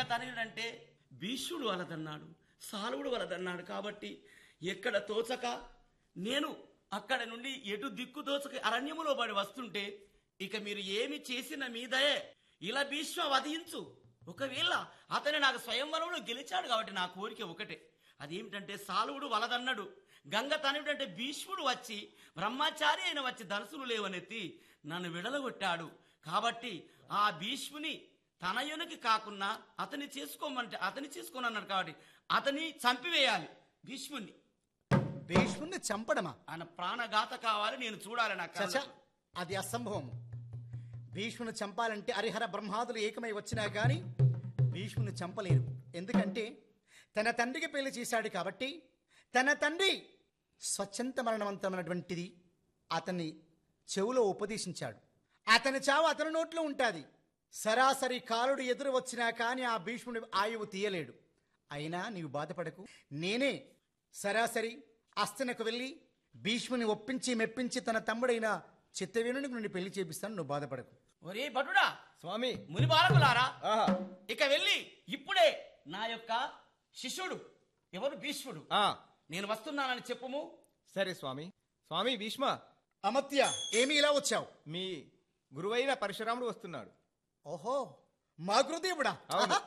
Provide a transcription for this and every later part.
తనయుడంటే భీష్ముడు వలదన్నాడు సాలువుడు వలదన్నాడు కాబట్టి ఎక్కడ తోచక నేను అక్కడ నుండి ఎటు దిక్కు తోచక అరణ్యములో పడి వస్తుంటే ఇక మీరు ఏమి చేసిన మీదయే ఇలా భీష్మ వధించు ఒకవేళ అతను నాకు స్వయంవరంలో గెలిచాడు కాబట్టి నా కోరిక ఒకటే అదేమిటంటే సాలువుడు వలదన్నాడు గంగ తనుడంటే భీష్ముడు వచ్చి బ్రహ్మచారి అయిన వచ్చి ధనుసులు లేవనెత్తి నన్ను విడలగొట్టాడు కాబట్టి ఆ భీష్ముని తనయునికి కాకుండా అతని చేసుకోమంటే అతని చేసుకోనన్నాడు కాబట్టి అతని చంపివేయాలి భీష్ముని భీష్ముణ్ణి చంపడమా ఆయన ప్రాణఘాత కావాలి నేను చూడాలి నా చచ కళ్ళతో. అది అసంభవం భీష్ముని చంపాలంటే హరిహర బ్రహ్మాదులు ఏకమై వచ్చినా గాని భీష్ముని చంపలేరు ఎందుకంటే తన తండ్రికి పెళ్లి చేశాడు కాబట్టి తన తండ్రి స్వచ్ఛంత మరణవంతమైనటువంటిది అతన్ని చెవులో ఉపదేశించాడు అతని చావు అతని నోట్లో ఉంటుంది సరాసరి కాలుడు ఎదురు వచ్చినా కానీ ఆ భీష్ముని ఆయువు తీయలేడు అయినా నీవు బాధపడకు నేనే సరాసరి అస్తనకు వెళ్ళి భీష్ముని ఒప్పించి మెప్పించి తన తమ్ముడైన చిత్తవేణునికి నుండి పెళ్లి చేపిస్తాను నువ్వు బాధపడకు ఒరే భటుడా స్వామి ముని బాలకులారా ఆహా ఇక వెళ్ళి ఇప్పుడే నా యొక్క శిష్యుడు ఎవరు భీష్ముడు ఆ నేను వస్తున్నానని చెప్పుము సరే స్వామి స్వామి భీష్మ అమత్య ఏమి ఇలా వచ్చావు మీ గురువైన పరశురాముడు వస్తున్నాడు ఓహో మా గురుదేవుడా అవును.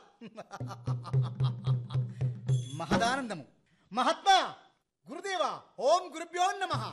మహదానందము మహాత్మా గురుదేవా ఓం గురుభ్యో నమః